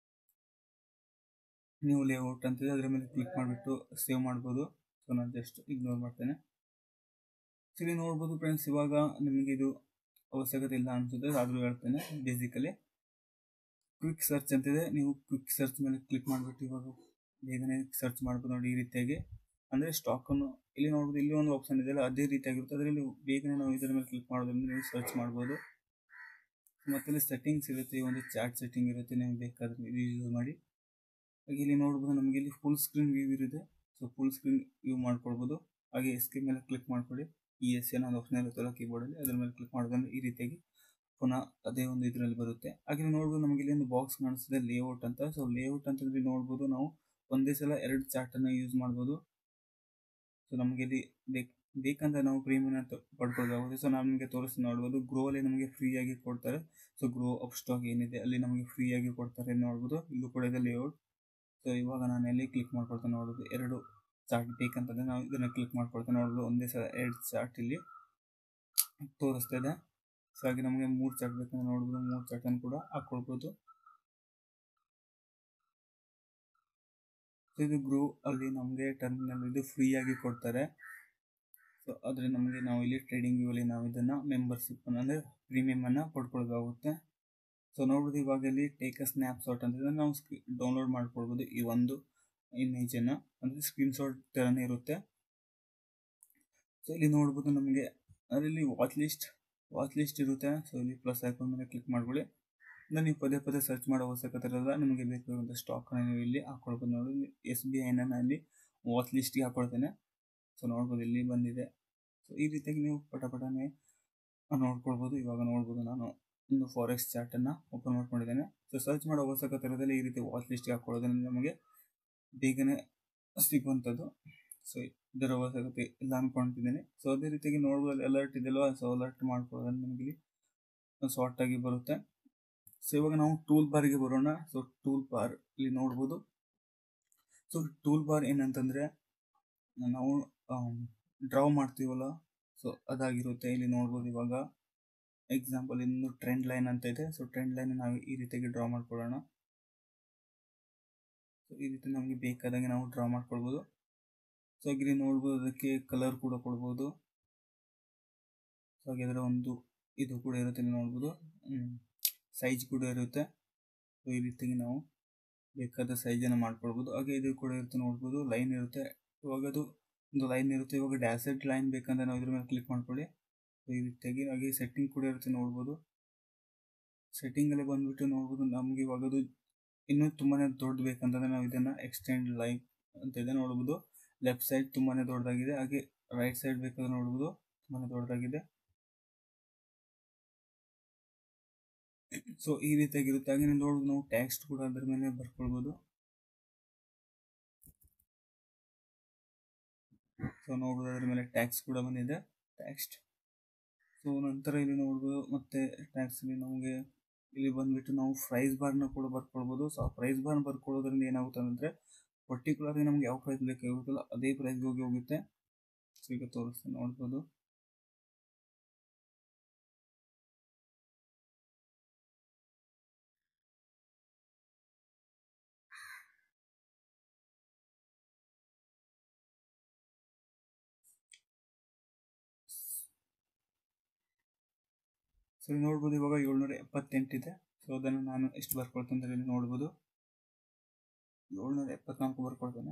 ನೀವು ಲೇಔಟ್ ಅಂತಿದೆ ಅದರ ಮೇಲೆ ಕ್ಲಿಕ್ ಮಾಡಿಬಿಟ್ಟು ಸೇವ್ ಮಾಡ್ಬೋದು ಸೊ ನಾನು ಜಸ್ಟ್ ಇಗ್ನೋರ್ ಮಾಡ್ತೇನೆ ಸೊ ಇಲ್ಲಿ ನೋಡ್ಬೋದು ಫ್ರೆಂಡ್ಸ್ ಇವಾಗ ನಿಮಗೆ ಇದು ಅವಶ್ಯಕತೆ ಇಲ್ಲ ಅನಿಸುತ್ತೆ ಆದರೂ ಹೇಳ್ತೇನೆ ಬೇಸಿಕಲಿ ಕ್ವಿಕ್ ಸರ್ಚ್ ಅಂತಿದೆ ನೀವು ಕ್ವಿಕ್ ಸರ್ಚ್ ಮೇಲೆ ಕ್ಲಿಕ್ ಮಾಡಿಬಿಟ್ಟು ಇವಾಗ ಬೇಗನೆ ಸರ್ಚ್ ಮಾಡ್ಬೋದು ನೋಡಿ ಈ ರೀತಿಯಾಗಿ ಅಂದರೆ ಸ್ಟಾಕನ್ನು ಇಲ್ಲಿ ನೋಡ್ಬೋದು ಇಲ್ಲಿ ಒಂದು ಆಪ್ಷನ್ ಇದೆಯಲ್ಲ ಅದೇ ರೀತಿಯಾಗಿರುತ್ತೆ ಅದರಲ್ಲಿ ಬೇಗನೆ ನಾವು ಇದರ ಮೇಲೆ ಕ್ಲಿಕ್ ಮಾಡೋದ್ರಿಂದ ನೀವು ಸರ್ಚ್ ಮಾಡ್ಬೋದು ಮತ್ತು ಇಲ್ಲಿ ಸೆಟ್ಟಿಂಗ್ಸ್ ಇರುತ್ತೆ ಈ ಒಂದು ಚಾಟ್ ಸೆಟ್ಟಿಂಗ್ ಇರುತ್ತೆ ನೀವು ಬೇಕಾದ್ರೆ ಇದು ಯೂಸ್ ಮಾಡಿ ಹಾಗೆ ಇಲ್ಲಿ ನೋಡ್ಬೋದು ನಮಗೆ ಇಲ್ಲಿ ಫುಲ್ ಸ್ಕ್ರೀನ್ ವ್ಯೂ ಇರುತ್ತೆ ಸೊ ಫುಲ್ ಸ್ಕ್ರೀನ್ ವ್ಯೂ ಮಾಡ್ಕೊಳ್ಬೋದು ಹಾಗೆ ಎಸ್ಕೆ ಮೇಲೆ ಕ್ಲಿಕ್ ಮಾಡ್ಕೊಳ್ಳಿ ಈ ಎಸ್ ಏನೋ ಒಂದು ಆಪ್ಷನ್ ಇರುತ್ತಲ್ಲ ಕೀಬೋರ್ಡಲ್ಲಿ ಅದ್ರ ಮೇಲೆ ಕ್ಲಿಕ್ ಮಾಡೋದಂದ್ರೆ ಈ ರೀತಿಯಾಗಿ ಪುನಃ ಅದೇ ಒಂದು ಇದರಲ್ಲಿ ಬರುತ್ತೆ ಹಾಗೆ ನೋಡ್ಬೋದು ನಮಗೆ ಇಲ್ಲಿ ಒಂದು ಬಾಕ್ಸ್ ಕಾಣಿಸ್ತದೆ ಲೇಔಟ್ ಅಂತ ಸೊ ಲೇಔಟ್ ಅಂತಂದ್ರೆ ನೋಡ್ಬೋದು ನಾವು ಒಂದೇ ಸಲ ಎರಡು ಚಾರ್ಟನ್ನು ಯೂಸ್ ಮಾಡ್ಬೋದು ಸೊ ನಮಗೆ ಇಲ್ಲಿ ಬೇಕು ಬೇಕಂತ ನಾವು ಪ್ರೀಮಿಯಂ ಪಡ್ಕೊಳ್ಬೇಕಾಗುತ್ತೆ ಸೊ ನಮಗೆ ತೋರಿಸಿ ನೋಡ್ಬೋದು ಗ್ರೋಲ್ಲಿ ನಮಗೆ ಫ್ರೀಯಾಗಿ ಕೊಡ್ತಾರೆ ಸೊ ಗ್ರೋ ಅಪ್ ಸ್ಟಾಕ್ ಏನಿದೆ ಅಲ್ಲಿ ನಮಗೆ ಫ್ರೀಯಾಗಿ ಕೊಡ್ತಾರೆ ನೋಡ್ಬೋದು ಇಲ್ಲೂ ಕೂಡ ಇದೆ ಲೇಔಟ್ ಸೊ ಇವಾಗ ನಾನು ಎಲ್ಲಿ ಕ್ಲಿಕ್ ಮಾಡ್ಕೊಳ್ತೇನೆ ನೋಡೋದು ಎರಡು ಚಾರ್ಟ್ ಬೇಕಂತಂದರೆ ನಾವು ಇದನ್ನು ಕ್ಲಿಕ್ ಮಾಡ್ಕೊಳ್ತೇನೆ ನೋಡೋದು ಒಂದೇ ಸಲ ಎರಡು ಚಾರ್ಟ್ ಇಲ್ಲಿ ತೋರಿಸ್ತಾ ಇದೆ ಸೊ ಹಾಗೆ ನಮಗೆ ಮೂರು ಚಾರ್ಟ್ ಬೇಕಂದ್ರೆ ನೋಡ್ಬೋದು ಮೂರು ಚಾರ್ಟನ್ನು ಕೂಡ ಹಾಕ್ಕೊಳ್ಬೋದು ಸೊ ಇದು ಗ್ರೂ ಅಲ್ಲಿ ನಮಗೆ ಟರ್ಮಿನಲ್ ಇದು ಫ್ರೀಯಾಗಿ ಕೊಡ್ತಾರೆ ಸೊ ಆದರೆ ನಮಗೆ ನಾವು ಇಲ್ಲಿ ಟ್ರೇಡಿಂಗ್ ವ್ಯೂಲಿ ನಾವು ಇದನ್ನು ಮೆಂಬರ್ಶಿಪ್ ಅಂದರೆ ಪ್ರೀಮಿಯಮನ್ನು ಪಡ್ಕೊಳ್ಬೇಕಾಗುತ್ತೆ ಸೊ ನೋಡ್ಬೋದು ಇವಾಗ ಇಲ್ಲಿ ಟೇಕ್ ಅ ಸ್ನ್ಯಾಪ್ ಶಾಟ್ ಅಂತಂದರೆ ನಾವು ಡೌನ್ಲೋಡ್ ಮಾಡ್ಕೊಳ್ಬೋದು ಈ ಒಂದು ಇಮೇಜನ್ನು ಅಂದರೆ ಸ್ಕ್ರೀನ್ಶಾಟ್ ಥರನೇ ಇರುತ್ತೆ ಸೊ ಇಲ್ಲಿ ನೋಡ್ಬೋದು ನಮಗೆ ಅದರಲ್ಲಿ ವಾಚ್ ಲಿಸ್ಟ್ ವಾಚ್ ಲಿಸ್ಟ್ ಇರುತ್ತೆ ಸೊ ಇಲ್ಲಿ ಪ್ಲಸ್ ಐಕಾನ್ ಮೇಲೆ ಕ್ಲಿಕ್ ಮಾಡ್ಕೊಳ್ಳಿ ಅಂದರೆ ನೀವು ಪದೇ ಪದೇ ಸರ್ಚ್ ಮಾಡೋ ಅವಶ್ಯಕತೆ ಇರಲ್ಲ ನಿಮಗೆ ಬೇಕಾದಂಥ ಸ್ಟಾಕ್ನ ನೀವು ಇಲ್ಲಿ ಹಾಕೊಳ್ಬೋದು ನೋಡಿ ಎಸ್ ಬಿ ಐನ ನಾನು ಇಲ್ಲಿ ವಾಚ್ ಲಿಸ್ಟ್ಗೆ ಹಾಕೊಳ್ತೇನೆ ಸೊ ನೋಡ್ಬೋದು ಇಲ್ಲಿ ಬಂದಿದೆ ಸೊ ಈ ರೀತಿಯಾಗಿ ನೀವು ಪಟ ಪಟನೆ ನೋಡ್ಕೊಳ್ಬೋದು ಇವಾಗ ನೋಡ್ಬೋದು ನಾನು ಒಂದು ಫಾರೆಕ್ಸ್ ಚಾರ್ಟನ್ನು ಓಪನ್ ಮಾಡ್ಕೊಂಡಿದ್ದೇನೆ ಸೊ ಸರ್ಚ್ ಮಾಡೋ ಅವಶ್ಯಕತೆ ಇರೋದಿಲ್ಲ ಈ ರೀತಿ ವಾಚ್ ಲಿಸ್ಟ್ಗೆ ಹಾಕೊಳ್ಳೋದ್ರಿಂದ ನಮಗೆ ಬೇಗನೆ ಸಿಗುವಂಥದ್ದು ಸೊ ಇದರ ಅವಶ್ಯಕತೆ ಇಲ್ಲ ಅನ್ಕೊಳ್ತಿದ್ದೇನೆ ಸೊ ಅದೇ ರೀತಿಯಾಗಿ ನೋಡ್ಬೋದು ಅಲರ್ಟ್ ಇದೆಯಲ್ವ ಸೊ ಅಲರ್ಟ್ ಮಾಡ್ಕೊಳ್ಳೋದ್ರಿಂದ ನಮಗೆ ಇಲ್ಲಿ ಶಾರ್ಟ್ ಆಗಿ ಬರುತ್ತೆ ಸೊ ಇವಾಗ ನಾವು ಟೂಲ್ ಬಾರ್ಗೆ ಬರೋಣ ಸೊ ಟೂಲ್ ಬಾರ್ ಇಲ್ಲಿ ನೋಡ್ಬೋದು ಸೊ ಟೂಲ್ ಬಾರ್ ಏನಂತಂದರೆ ನಾವು ಡ್ರಾ ಮಾಡ್ತೀವಲ್ಲ ಸೊ ಅದಾಗಿರುತ್ತೆ ಇಲ್ಲಿ ನೋಡ್ಬೋದು ಇವಾಗ ಎಕ್ಸಾಂಪಲ್ ಇನ್ನು ಟ್ರೆಂಡ್ ಲೈನ್ ಅಂತ ಇದೆ ಸೊ ಟ್ರೆಂಡ್ ಲೈನ್ ನಾವು ಈ ರೀತಿಯಾಗಿ ಡ್ರಾ ಮಾಡ್ಕೊಳ್ಳೋಣ ಸೊ ಈ ರೀತಿ ನಮಗೆ ಬೇಕಾದಾಗೆ ನಾವು ಡ್ರಾ ಮಾಡ್ಕೊಳ್ಬೋದು ಸೊ ಇಲ್ಲಿ ನೋಡ್ಬೋದು ಅದಕ್ಕೆ ಕಲರ್ ಕೂಡ ಕೊಡ್ಬೋದು ಸೊ ಹಾಗಾದರೆ ಒಂದು ಇದು ಕೂಡ ಇರುತ್ತೆ ಇಲ್ಲಿ ನೋಡ್ಬೋದು ಸೈಜ್ ಕೂಡ ಇರುತ್ತೆ ಸೊ ಈ ರೀತಿಯಾಗಿ ನಾವು ಬೇಕಾದ ಸೈಜನ್ನು ಮಾಡ್ಕೊಳ್ಬೋದು ಹಾಗೆ ಇದು ಕೂಡ ಇರುತ್ತೆ ನೋಡ್ಬೋದು ಲೈನ್ ಇರುತ್ತೆ ಇವಾಗ ಅದು ಒಂದು ಲೈನ್ ಇರುತ್ತೆ ಇವಾಗ ಡ್ಯಾಸೆಟ್ ಲೈನ್ ಬೇಕಂದ್ರೆ ನಾವು ಇದ್ರ ಮೇಲೆ ಕ್ಲಿಕ್ ಮಾಡ್ಕೊಳ್ಳಿ ಸೊ ಈ ರೀತಿಯಾಗಿ ಹಾಗೆ ಸೆಟ್ಟಿಂಗ್ ಕೂಡ ಇರುತ್ತೆ ನೋಡ್ಬೋದು ಸೆಟ್ಟಿಂಗಲ್ಲಿ ಬಂದುಬಿಟ್ಟು ನೋಡ್ಬೋದು ನಮಗೆ ಇವಾಗ ಅದು ಇನ್ನೂ ತುಂಬಾ ದೊಡ್ಡ ಬೇಕಂತಂದರೆ ನಾವು ಇದನ್ನು ಎಕ್ಸ್ಟೆಂಡ್ ಲೈನ್ ಅಂತ ಇದೆ ನೋಡ್ಬೋದು ಲೆಫ್ಟ್ ಸೈಡ್ ತುಂಬಾ ದೊಡ್ಡದಾಗಿದೆ ಹಾಗೆ ರೈಟ್ ಸೈಡ್ ಬೇಕಾದ್ರೆ ನೋಡ್ಬೋದು ತುಂಬಾ ದೊಡ್ಡದಾಗಿದೆ ಸೊ ಈ ರೀತಿಯಾಗಿರುತ್ತೆ ಹಾಗೆ ನೋಡ್ಬೋದು ನಾವು ಟ್ಯಾಕ್ಸ್ಟ್ ಕೂಡ ಅದರ ಮೇಲೆ ಬರ್ಕೊಳ್ಬೋದು ಸೊ ನೋಡ್ಬೋದು ಅದ್ರ ಮೇಲೆ ಟ್ಯಾಕ್ಸ್ ಕೂಡ ಬಂದಿದೆ ಟ್ಯಾಕ್ಸ್ಟ್ ಸೊ ನಂತರ ಇಲ್ಲಿ ನೋಡ್ಬೋದು ಮತ್ತೆ ಟ್ಯಾಕ್ಸಲ್ಲಿ ನಮಗೆ ಇಲ್ಲಿ ಬಂದುಬಿಟ್ಟು ನಾವು ಪ್ರೈಸ್ ಬಾರ್ನ ಕೂಡ ಬರ್ಕೊಳ್ಬೋದು ಸೊ ಆ ಪ್ರೈಸ್ ಬಾರ್ನ ಬರ್ಕೊಳ್ಳೋದ್ರಿಂದ ಏನಾಗುತ್ತೆ ಅಂದರೆ ಪರ್ಟಿಕ್ಯುಲರ್ಲಿ ನಮ್ಗೆ ಯಾವ ಪ್ರೈಸ್ ಬೇಕಾಗಿರುತ್ತಲ್ಲ ಅದೇ ಪ್ರೈಸ್ಗೆ ಹೋಗಿ ಹೋಗುತ್ತೆ ಸೊ ಈಗ ತೋರಿಸ್ತೀನಿ ನೋಡ್ಬೋದು ಸೊ ಇಲ್ಲಿ ನೋಡ್ಬೋದು ಇವಾಗ ಏಳ್ನೂರ ಎಪ್ಪತ್ತೆಂಟಿದೆ ಸೊ ಅದನ್ನು ನಾನು ಎಷ್ಟು ಬರ್ಕೊಳ್ತೇನೆ ಅಂತ ಇಲ್ಲಿ ನೋಡ್ಬೋದು ಏಳ್ನೂರ ಎಪ್ಪತ್ನಾಲ್ಕು ಬರ್ಕೊಳ್ತೇನೆ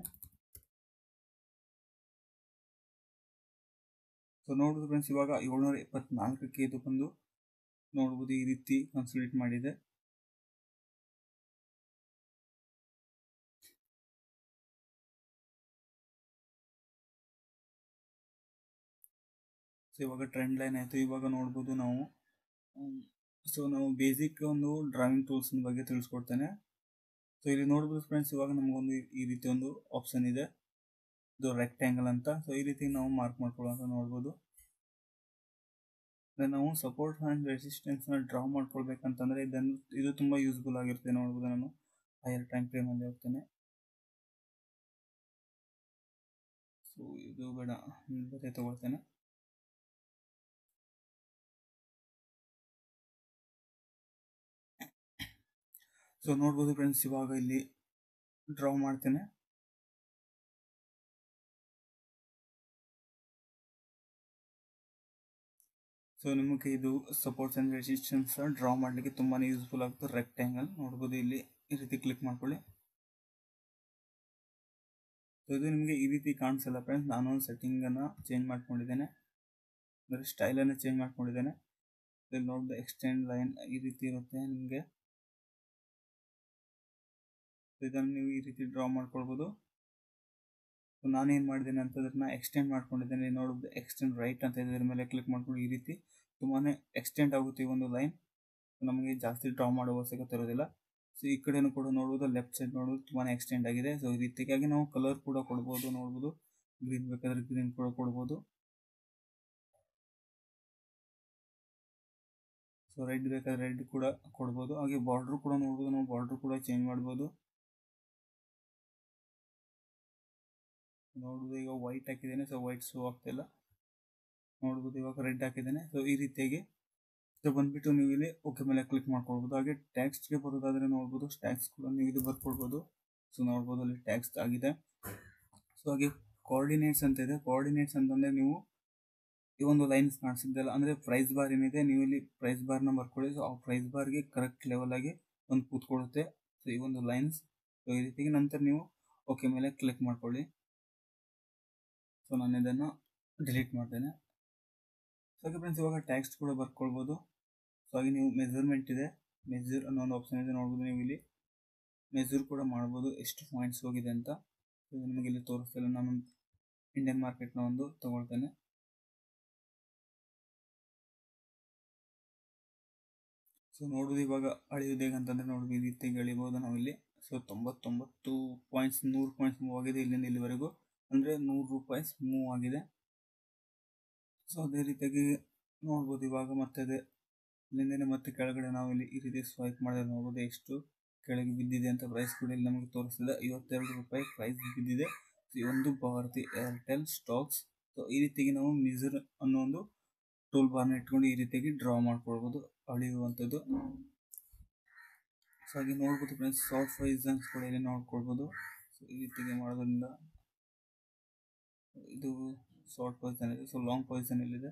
ಸೊ ನೋಡ್ಬೋದು ಫ್ರೆಂಡ್ಸ್ ಇವಾಗ ಏಳ್ನೂರ ಎಪ್ಪತ್ನಾಲ್ಕಕ್ಕೆ ಇದು ಬಂದು ನೋಡ್ಬೋದು ಈ ರೀತಿ ಕನ್ಸಲ್ಟೇಟ್ ಮಾಡಿದೆ ಸೊ ಇವಾಗ ಟ್ರೆಂಡ್ ಲೈನ್ ಆಯಿತು ಇವಾಗ ನೋಡ್ಬೋದು ನಾವು ಸೊ ನಾವು ಬೇಸಿಕ್ ಒಂದು ಡ್ರಾಯಿಂಗ್ ಟೂಲ್ಸ್ನ ಬಗ್ಗೆ ತಿಳಿಸ್ಕೊಡ್ತೇನೆ ಸೊ ಇಲ್ಲಿ ನೋಡ್ಬೋದು ಫ್ರೆಂಡ್ಸ್ ಇವಾಗ ನಮಗೊಂದು ಈ ರೀತಿ ಒಂದು ಆಪ್ಷನ್ ಇದೆ ಇದು ರೆಕ್ಟ್ಯಾಂಗಲ್ ಅಂತ ಸೊ ಈ ರೀತಿ ನಾವು ಮಾರ್ಕ್ ಮಾಡ್ಕೊಳ್ಳೋಂತ ನೋಡ್ಬೋದು ಅಂದರೆ ನಾವು ಸಪೋರ್ಟ್ ಆ್ಯಂಡ್ ರೆಸಿಸ್ಟೆನ್ಸ್ನ ಡ್ರಾ ಮಾಡ್ಕೊಳ್ಬೇಕಂತಂದರೆ ಇದನ್ನು ಇದು ತುಂಬ ಯೂಸ್ಫುಲ್ ಆಗಿರುತ್ತೆ ನೋಡ್ಬೋದು ನಾನು ಹೈಯರ್ ಟೈಮ್ ಫ್ರೇಮಲ್ಲಿ ಹೋಗ್ತೇನೆ ಸೊ ಇದು ಬೇಡ ಬೇರೆ ತಗೊಳ್ತೇನೆ ಸೊ ನೋಡ್ಬೋದು ಫ್ರೆಂಡ್ಸ್ ಇವಾಗ ಇಲ್ಲಿ ಡ್ರಾ ಮಾಡ್ತೇನೆ ಸೊ ನಿಮಗೆ ಇದು ಸಪೋರ್ಟ್ಸ್ ಆ್ಯಂಡ್ ರೆಸಿಸ್ಟೆನ್ಸ್ ಡ್ರಾ ಮಾಡಲಿಕ್ಕೆ ತುಂಬಾ ಯೂಸ್ಫುಲ್ ಆಗುತ್ತೆ ರೆಕ್ಟ್ಯಾಂಗಲ್ ನೋಡ್ಬೋದು ಇಲ್ಲಿ ಈ ರೀತಿ ಕ್ಲಿಕ್ ಮಾಡ್ಕೊಳ್ಳಿ ಸೊ ಇದು ನಿಮಗೆ ಈ ರೀತಿ ಕಾಣಿಸಲ್ಲ ಫ್ರೆಂಡ್ಸ್ ನಾನು ಸೆಟ್ಟಿಂಗನ್ನು ಚೇಂಜ್ ಮಾಡ್ಕೊಂಡಿದ್ದೇನೆ ಅಂದರೆ ಸ್ಟೈಲನ್ನು ಚೇಂಜ್ ಮಾಡ್ಕೊಂಡಿದ್ದೇನೆ ಇಲ್ಲಿ ನೋಡಿದ ಎಕ್ಸ್ಟೆಂಡ್ ಲೈನ್ ಈ ರೀತಿ ಇರುತ್ತೆ ನಿಮಗೆ ಇದನ್ನು ನೀವು ಈ ರೀತಿ ಡ್ರಾ ಮಾಡ್ಕೊಳ್ಬೋದು ಸೊ ನಾನೇನು ಮಾಡಿದ್ದೇನೆ ಅಂತ ಅದನ್ನ ಎಕ್ಸ್ಟೆಂಡ್ ಮಾಡ್ಕೊಂಡಿದ್ದೇನೆ ನೋಡೋದು ಎಕ್ಸ್ಟೆಂಡ್ ರೈಟ್ ಅಂತ ಇದ್ರ ಮೇಲೆ ಕ್ಲಿಕ್ ಮಾಡ್ಕೊಂಡು ಈ ರೀತಿ ತುಂಬಾ ಎಕ್ಸ್ಟೆಂಡ್ ಆಗುತ್ತೆ ಈ ಒಂದು ಲೈನ್ ನಮಗೆ ಜಾಸ್ತಿ ಡ್ರಾ ಮಾಡುವ ಅವಶ್ಯಕತೆ ಇರೋದಿಲ್ಲ ಸೊ ಈ ಕಡೆನೂ ಕೂಡ ನೋಡ್ಬೋದು ಲೆಫ್ಟ್ ಸೈಡ್ ನೋಡೋದು ತುಂಬಾ ಎಕ್ಸ್ಟೆಂಡ್ ಆಗಿದೆ ಸೊ ಈ ರೀತಿಯಾಗಿ ನಾವು ಕಲರ್ ಕೂಡ ಕೊಡ್ಬೋದು ನೋಡ್ಬೋದು ಗ್ರೀನ್ ಬೇಕಾದ್ರೆ ಗ್ರೀನ್ ಕೂಡ ಕೊಡ್ಬೋದು ಸೊ ರೆಡ್ ಬೇಕಾದ್ರೆ ರೆಡ್ ಕೂಡ ಕೊಡ್ಬೋದು ಹಾಗೆ ಬಾರ್ಡ್ರ್ ಕೂಡ ನೋಡ್ಬೋದು ನಾವು ಬಾರ್ಡ್ರ್ ಕೂಡ ಚೇಂಜ್ ಮಾಡ್ಬೋದು ನೋಡ್ಬೋದು ಈಗ ವೈಟ್ ಹಾಕಿದ್ದೇನೆ ಸೊ ವೈಟ್ ಶೋ ಆಗ್ತಿಲ್ಲ ನೋಡ್ಬೋದು ಇವಾಗ ರೆಡ್ ಹಾಕಿದ್ದೇನೆ ಸೊ ಈ ರೀತಿಯಾಗಿ ಸೊ ಬಂದ್ಬಿಟ್ಟು ನೀವು ಇಲ್ಲಿ ಓಕೆ ಮೇಲೆ ಕ್ಲಿಕ್ ಮಾಡ್ಕೊಳ್ಬೋದು ಹಾಗೆ ಟ್ಯಾಕ್ಸ್ಗೆ ಬರೋದಾದ್ರೆ ನೋಡ್ಬೋದು ಟ್ಯಾಕ್ಸ್ ಕೂಡ ನೀವು ಇದು ಬರ್ಕೊಳ್ಬೋದು ಸೊ ನೋಡ್ಬೋದು ಅಲ್ಲಿ ಟ್ಯಾಕ್ಸ್ ಆಗಿದೆ ಸೊ ಹಾಗೆ ಕೋಆರ್ಡಿನೇಟ್ಸ್ ಅಂತ ಇದೆ ಕೋಆರ್ಡಿನೇಟ್ಸ್ ಅಂತಂದರೆ ನೀವು ಈ ಒಂದು ಲೈನ್ಸ್ ಕಾಣಿಸಿದ್ದಲ್ಲ ಅಂದರೆ ಪ್ರೈಸ್ ಬಾರ್ ಏನಿದೆ ನೀವು ಇಲ್ಲಿ ಪ್ರೈಸ್ ಬಾರ್ನ ಬರ್ಕೊಳ್ಳಿ ಸೊ ಆ ಪ್ರೈಸ್ ಬಾರ್ಗೆ ಕರೆಕ್ಟ್ ಲೆವೆಲ್ ಆಗಿ ಒಂದು ಕೂತ್ಕೊಳ್ಳುತ್ತೆ ಸೊ ಈ ಒಂದು ಲೈನ್ಸ್ ಸೊ ಈ ರೀತಿಗೆ ನಂತರ ನೀವು ಓಕೆ ಮೇಲೆ ಕ್ಲಿಕ್ ಮಾಡ್ಕೊಳ್ಳಿ ಸೊ ನಾನು ಇದನ್ನು ಡಿಲೀಟ್ ಮಾಡ್ತೇನೆ ಸೊ ಹಾಗೆ ಫ್ರೆಂಡ್ಸ್ ಇವಾಗ ಟ್ಯಾಕ್ಸ್ ಕೂಡ ಬರ್ಕೊಳ್ಬೋದು ಸೊ ಹಾಗೆ ನೀವು ಮೆಜರ್ಮೆಂಟ್ ಇದೆ ಮೆಜರ್ ಅನ್ನೋ ಒಂದು ಆಪ್ಷನ್ ಇದೆ ನೋಡ್ಬೋದು ನೀವು ಇಲ್ಲಿ ಮೆಜರ್ ಕೂಡ ಮಾಡ್ಬೋದು ಎಷ್ಟು ಪಾಯಿಂಟ್ಸ್ ಹೋಗಿದೆ ಅಂತ ಇದು ನಿಮಗೆ ಇಲ್ಲಿ ತೋರಿಸ್ತಿಲ್ಲ ನಾನು ಇಂಡಿಯನ್ ಮಾರ್ಕೆಟ್ನ ಒಂದು ತಗೊಳ್ತೇನೆ ಸೊ ನೋಡೋದು ಇವಾಗ ಅಳಿಯೋದು ಹೇಗೆ ಅಂತಂದರೆ ನೋಡೋದು ಈ ರೀತಿಯಾಗಿ ಅಳಿಬೋದು ನಾವಿಲ್ಲಿ ಸೊ ತೊಂಬತ್ತೊಂಬತ್ತು ಪಾಯಿಂಟ್ಸ್ ನೂರು ಪಾಯಿಂಟ್ಸ್ ಮೂವ್ ಆಗಿದೆ ಇಲ್ಲಿಂದ ಇಲ್ಲಿವರೆಗೂ ಅಂದರೆ ನೂರು ರೂಪಾಯಿಸ್ ಮೂವ್ ಆಗಿದೆ ಸೊ ಅದೇ ರೀತಿಯಾಗಿ ನೋಡ್ಬೋದು ಇವಾಗ ಮತ್ತೆ ಅದೇ ಇಲ್ಲಿಂದನೇ ಮತ್ತೆ ಕೆಳಗಡೆ ನಾವು ಇಲ್ಲಿ ಈ ರೀತಿ ಸ್ವೈಪ್ ಮಾಡಿದ್ರೆ ನೋಡ್ಬೋದು ಎಷ್ಟು ಕೆಳಗೆ ಬಿದ್ದಿದೆ ಅಂತ ಪ್ರೈಸ್ ಕೂಡ ಇಲ್ಲಿ ನಮಗೆ ತೋರಿಸ್ತಿದೆ ಐವತ್ತೆರಡು ರೂಪಾಯಿ ಪ್ರೈಸ್ ಬಿದ್ದಿದೆ ಈ ಒಂದು ಭಾರತಿ ಏರ್ಟೆಲ್ ಸ್ಟಾಕ್ಸ್ ಸೊ ಈ ರೀತಿಯಾಗಿ ನಾವು ಮಿಸರ್ ಅನ್ನೋ ಒಂದು ಟೂಲ್ ಬಾರ್ನ ಇಟ್ಕೊಂಡು ಈ ರೀತಿಯಾಗಿ ಡ್ರಾ ಮಾಡ್ಕೊಳ್ಬೋದು ಅಳಿಯುವಂಥದ್ದು ಸೊ ಹಾಗೆ ನೋಡ್ಬೋದು ಫ್ರೆಂಡ್ಸ್ ಶಾರ್ಟ್ ಪೊಸಿಷನ್ಸ್ ಕೂಡ ಇಲ್ಲಿ ನೋಡ್ಕೊಳ್ಬೋದು ಸೊ ಈ ರೀತಿಯಾಗಿ ಮಾಡೋದ್ರಿಂದ ಇದು ಶಾರ್ಟ್ ಪೊಸಿಷನ್ ಇದೆ ಸೊ ಲಾಂಗ್ ಪೊಸಿಷನ್ ಇಲ್ಲಿದೆ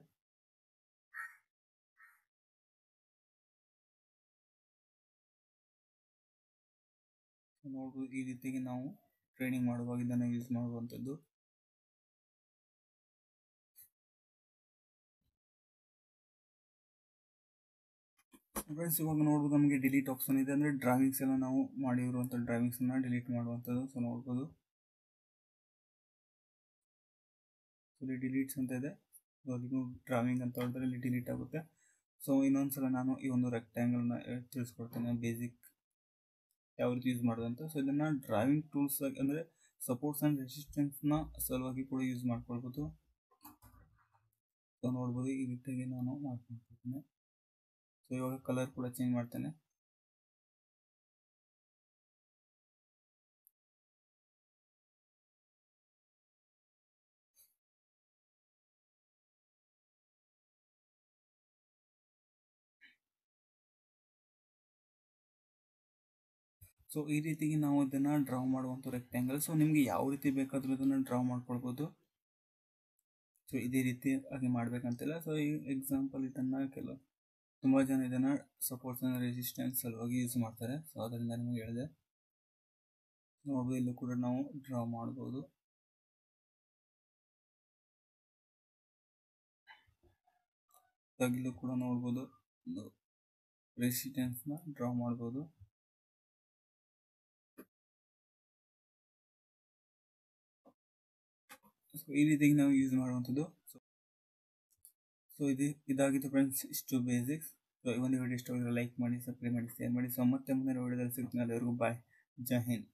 ನೋಡ್ಬೋದು ಈ ರೀತಿಯಾಗಿ ನಾವು ಟ್ರೇಡಿಂಗ್ ಮಾಡುವಾಗ ಇದನ್ನು ಯೂಸ್ ಮಾಡುವಂಥದ್ದು ಫ್ರೆಂಡ್ಸ್ ಇವಾಗ ನೋಡ್ಬೋದು ನಮಗೆ ಡಿಲೀಟ್ ಆಪ್ಷನ್ ಇದೆ ಅಂದರೆ ಡ್ರಾವಿಂಗ್ಸ್ ಎಲ್ಲ ನಾವು ಮಾಡಿರುವಂಥ ಡ್ರಾವಿಂಗ್ಸನ್ನು ಡಿಲೀಟ್ ಮಾಡುವಂಥದ್ದು ಸೊ ನೋಡ್ಬೋದು ಇಲ್ಲಿ ಡಿಲೀಟ್ಸ್ ಅಂತ ಇದೆ ಸೊ ಅಲ್ಲಿ ಡ್ರಾವಿಂಗ್ ಅಂತ ಹೇಳಿದ್ರೆ ಇಲ್ಲಿ ಡಿಲೀಟ್ ಆಗುತ್ತೆ ಸೊ ಇನ್ನೊಂದ್ಸಲ ನಾನು ಈ ಒಂದು ರೆಕ್ಟ್ಯಾಂಗಲ್ನ ತಿಳಿಸ್ಕೊಡ್ತೇನೆ ಬೇಸಿಕ್ ಯಾವ ರೀತಿ ಯೂಸ್ ಮಾಡೋದು ಅಂತ ಸೊ ಇದನ್ನು ಡ್ರಾವಿಂಗ್ ಟೂಲ್ಸ್ ಆಗಿ ಅಂದರೆ ಸಪೋರ್ಟ್ಸ್ ಆ್ಯಂಡ್ ರೆಸಿಸ್ಟೆನ್ಸ್ನ ಸಲುವಾಗಿ ಕೂಡ ಯೂಸ್ ಮಾಡ್ಕೊಳ್ಬೋದು ಸೊ ನೋಡ್ಬೋದು ಈ ರೀತಿಯಾಗಿ ನಾನು ಮಾಡ್ಕೊಳ್ತೀನಿ ಸೊ ಇವಾಗ ಕಲರ್ ಕೂಡ ಚೇಂಜ್ ಮಾಡ್ತೇನೆ ಸೊ ಈ ರೀತಿಗೆ ನಾವು ಇದನ್ನು ಡ್ರಾ ಮಾಡುವಂಥ ರೆಕ್ಟ್ಯಾಂಗಲ್ ಸೊ ನಿಮಗೆ ಯಾವ ರೀತಿ ಬೇಕಾದರೂ ಇದನ್ನು ಡ್ರಾ ಮಾಡ್ಕೊಳ್ಬೋದು ಸೊ ಇದೇ ರೀತಿ ಆಗಿ ಮಾಡಬೇಕಂತಿಲ್ಲ ಸೊ ಈ ಎಕ್ಸಾಂಪಲ್ ಇದನ್ನು ಕೆಲವು ತುಂಬ ಜನ ಇದನ್ನು ಸಪೋರ್ಟ್ಸ್ ಆ್ಯಂಡ್ ರೆಸಿಸ್ಟೆನ್ಸ್ ಸಲುವಾಗಿ ಯೂಸ್ ಮಾಡ್ತಾರೆ ಸೊ ಅದರಿಂದ ನಿಮಗೆ ಹೇಳಿದೆ ನೋಡ್ಬೋದು ಇಲ್ಲೂ ಕೂಡ ನಾವು ಡ್ರಾ ಮಾಡ್ಬೋದು ಇಲ್ಲೂ ಕೂಡ ನೋಡ್ಬೋದು ಒಂದು ರೆಸಿಸ್ಟೆನ್ಸ್ನ ಡ್ರಾ ಮಾಡ್ಬೋದು ಸೊ ಈ ರೀತಿಯಾಗಿ ನಾವು ಯೂಸ್ ಮಾಡುವಂಥದ್ದು ಸೊ ಸೊ ಇದು ಇದಾಗಿತ್ತು ಫ್ರೆಂಡ್ಸ್ ಇಷ್ಟು ಬೇಸಿಕ್ಸ್ ಸೊ ಈ ಒಂದು ವಿಡಿಯೋ ಇಷ್ಟ ಲೈಕ್ ಮಾಡಿ ಸಬ್ಸ್ಕ್ರೈಬ್ ಮಾಡಿ ಶೇರ್ ಮಾಡಿ ಸೊ ಮತ್ತೆ ಮುಂದಿನ ವಿಡಿಯೋದಲ್ಲಿ ಸಿಗ್ತೀನಿ ಅಲ್ಲಿವರೆಗೂ ಬಾಯ್ ಜೈ ಹಿಂದ್